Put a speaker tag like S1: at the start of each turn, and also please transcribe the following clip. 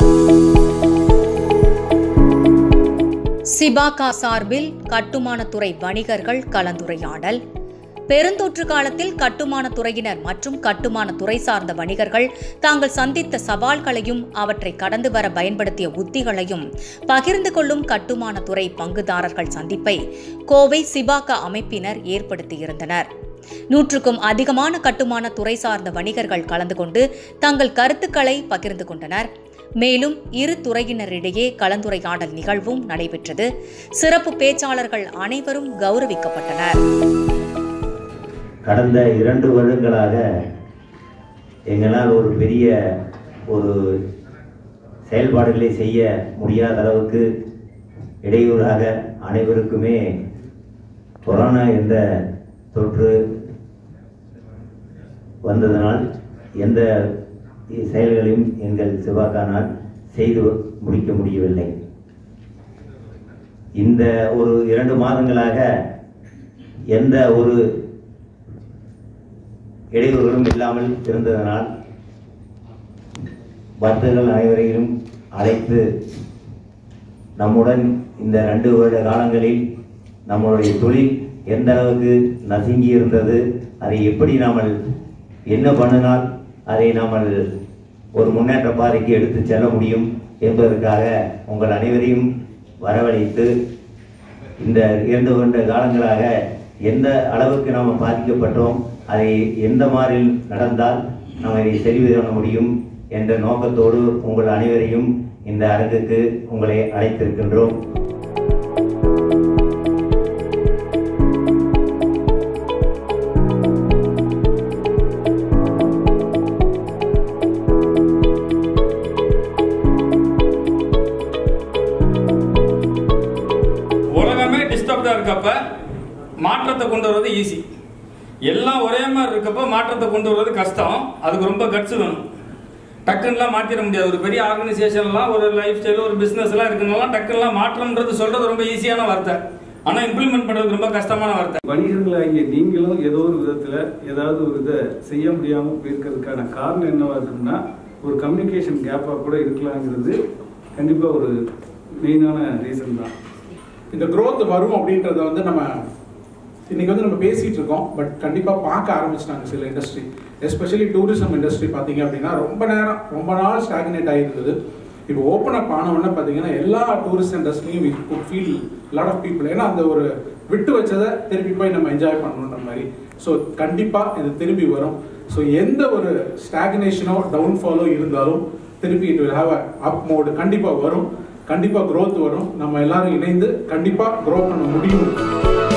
S1: சிபாகா சார்பில் கட்டுமானத்துறை வணிகர்கள் கலந்துரையாடல் பெருந்தொற்று காலத்தில் கட்டுமானத் துறையினர் மற்றும் கட்டுமான துறை சார்ந்த வணிகர்கள் தாங்கள் சந்தித்த சவால்களையும் அவற்றை கடந்து வர பயன்படுத்திய உத்திகளையும் பகிர்ந்து கொள்ளும் கட்டுமானத் துறை பங்குதாரர்கள் சந்திப்பை கோவை சிபாகா அமைப்பினர் ஏற்படுத்தியிருந்தனர் நூற்றுக்கும் அதிகமான கட்டுமான துறை சார்ந்த வணிகர்கள் கலந்து கொண்டு தங்கள் கருத்துக்களை பகிர்ந்து கொண்டனர் மேலும் இரு துறையினரிடையே கலந்துரையாடல் நிகழ்வும் நடைபெற்றது சிறப்பு பேச்சாளர்கள் அனைவரும் கௌரவிக்கப்பட்டனர்
S2: கடந்த இரண்டு வருடங்களாக எங்களால் ஒரு பெரிய ஒரு செயல்பாடுகளை செய்ய முடியாத அளவுக்கு இடையூறாக அனைவருக்குமே கொரோனா என்ற தொற்று வந்ததனால் எந்த செயல்களையும் எங்கள் சிவாக்கானால் செய்து முடிக்க முடியவில்லை இந்த ஒரு இரண்டு மாதங்களாக எந்த ஒரு இடையூறுகளும் இல்லாமல் இருந்ததனால் பக்தர்கள் அனைவரையும் அழைத்து நம்முடன் இந்த ரெண்டு வருட காலங்களில் நம்மளுடைய தொழில் எந்த அளவுக்கு நசுங்கி இருந்தது அதை எப்படி நாமல் என்ன பண்ணினால் அதை நாமல் ஒரு முன்னேற்ற பாதைக்கு எடுத்து செல்ல முடியும் என்பதற்காக உங்கள் அனைவரையும் வரவழைத்து இந்த இரண்டு வருட காலங்களாக எந்த அளவுக்கு நாம் பாதிக்கப்பட்டோம் அதை எந்த மாதிரி நடந்தால் நாம் இதை சரி பண்ண முடியும் என்ற நோக்கத்தோடு உங்கள் அனைவரையும் இந்த அரங்குக்கு உங்களை அழைத்திருக்கின்றோம்
S3: உலகமே டிஸ்டர்ப்டாக இருக்கப்ப மாற்றத்தை கொண்டு வர்றது ஈஸி எல்லாம் ஒரே மாதிரி இருக்கப்ப மாற்றத்தை கொண்டு வர்றது கஷ்டம் அதுக்கு ரொம்ப கட்ஸ் வேணும் டக்குன்னுலாம் மாற்றிட முடியாது ஒரு பெரிய ஆர்கனைசேஷன்லாம் ஒரு லைஃப் ஸ்டைல் ஒரு பிஸ்னஸ்லாம் இருக்குன்னெல்லாம் டக்குன்னுலாம் மாற்றம்ன்றது சொல்றது ரொம்ப ஈஸியான வார்த்தை ஆனால் இம்ப்ளிமெண்ட் பண்ணுறது ரொம்ப கஷ்டமான வார்த்தை
S4: வணிகர்களாகிய நீங்களும் ஏதோ ஒரு விதத்துல ஏதாவது ஒரு இதை செய்ய முடியாம போயிருக்கிறதுக்கான காரணம் என்னவா இருக்குன்னா ஒரு கம்யூனிகேஷன் கேப்பா கூட இருக்கலாங்கிறது கண்டிப்பா ஒரு மெயினான ரீசன் தான்
S5: இந்த growth வரும் அப்படின்றத வந்து நம்ம இன்னைக்கு வந்து நம்ம பேசிட்டு இருக்கோம் பட் கண்டிப்பா பார்க்க ஆரம்பிச்சிட்டாங்க சில இண்டஸ்ட்ரி எஸ்பெஷலி டூரிசம் இண்டஸ்ட்ரி பார்த்தீங்க அப்படின்னா ரொம்ப நேரம் ரொம்ப நாள் ஸ்டாக்னேட் ஆகிருந்தது இப்போ ஓப்பன் அப் ஆனவொடனே பார்த்தீங்கன்னா எல்லா டூரிஸ்ட் இண்டஸ்ட்ரியும் we good feel lot of people ஏன்னா அந்த ஒரு விட்டு வச்சதை திருப்பி போய் நம்ம என்ஜாய் பண்ணணுன்ற மாதிரி ஸோ கண்டிப்பாக இது திரும்பி வரும் ஸோ எந்த ஒரு ஸ்டாக்னேஷனோ டவுன்ஃபாலோ இருந்தாலும் திருப்பி it will have a up mode கண்டிப்பாக வரும் கண்டிப்பாக growth வரும் நம்ம எல்லாரும் இணைந்து கண்டிப்பாக grow பண்ண முடியும்